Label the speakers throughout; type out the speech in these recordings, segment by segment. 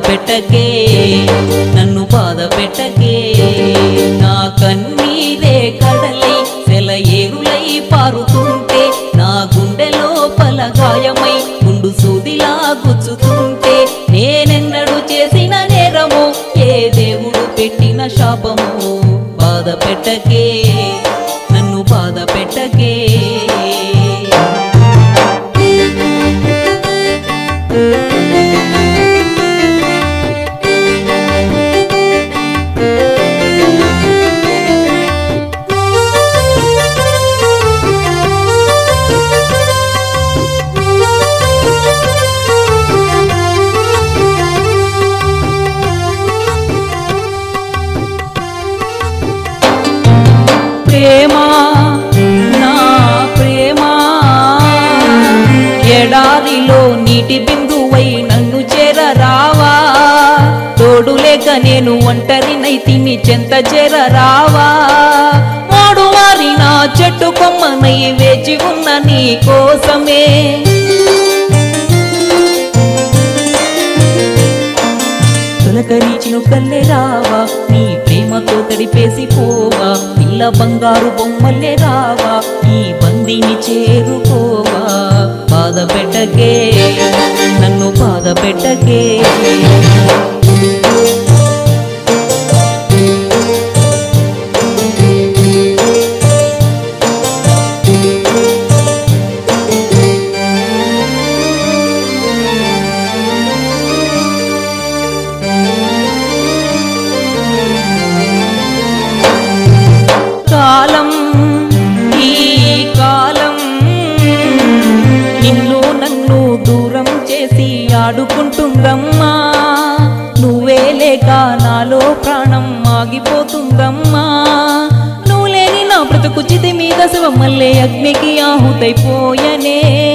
Speaker 1: పెట్టకే నన్ను బాధ పెట్టకే నా కన్నీరే కడలై సెల ఏరులై పారుతుంటే నా గుండె లోపల గాయమై గుండు సూదిలా గుచ్చుతుంటే నేనెన్నడు చేసిన నేరము ఏ దేవుడు పెట్టిన శాపము బాధ పెట్టకే నన్ను బాధ పెట్టకే ప్రేమ నా ప్రేమ ఎడారిలో నీటి బిందువై నన్ను చేరరావా తోడు లేక నేను ఒంటరినై తిని చెంత చేరరావా మోడు వారిన చెట్టు కొమ్మనై వేచి ఉన్న నీ కోసమే తొలకరిచిన కల్లే రావా నీ ప్రేమతో తడిపేసి పోవా పిల్ల బంగారు బొమ్మల్లే రావా ఈ బందిని చేరుకోవా బాధ పెట్టకే నన్ను బాధ పెట్టకే కాలం ఈ కాలం నిన్ను నన్ను దూరం చేసి ఆడుకుంటుందమ్మా నువ్వే లేక నాలో ప్రాణం ఆగిపోతుందమ్మా నువ్వు లేని నా బ్రతుకు చితి మీద శివమల్లే అగ్నికి ఆహుతైపోయనే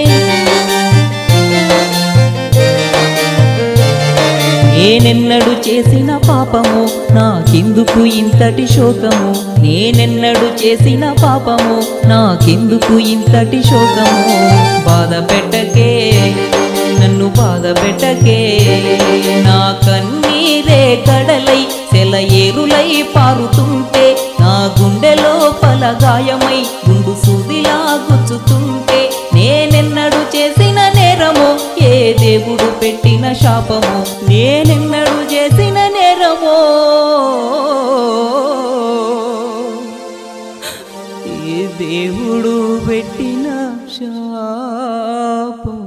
Speaker 1: నేనెన్నడు చేసిన పాపము నాకెందుకు ఇంతటి శోకము నేనెన్నడు చేసిన పాపము నాకెందుకు ఇంతటి శోకము బాధ పెట్టకే నన్ను బాధ పెట్టకే నా కన్నీరే కడలై సెల ఏరులై పారుతుంటే నా గుండె లోపల గాయమై గుండు సూదిలా గుచ్చుతుంటే నేనెన్నడు చేసిన నేరము ఏ దేవుడు పెట్టిన శాపము నేనెన్నడు చేసిన నేరమో ఏ దేవుడు పెట్టిన శాపము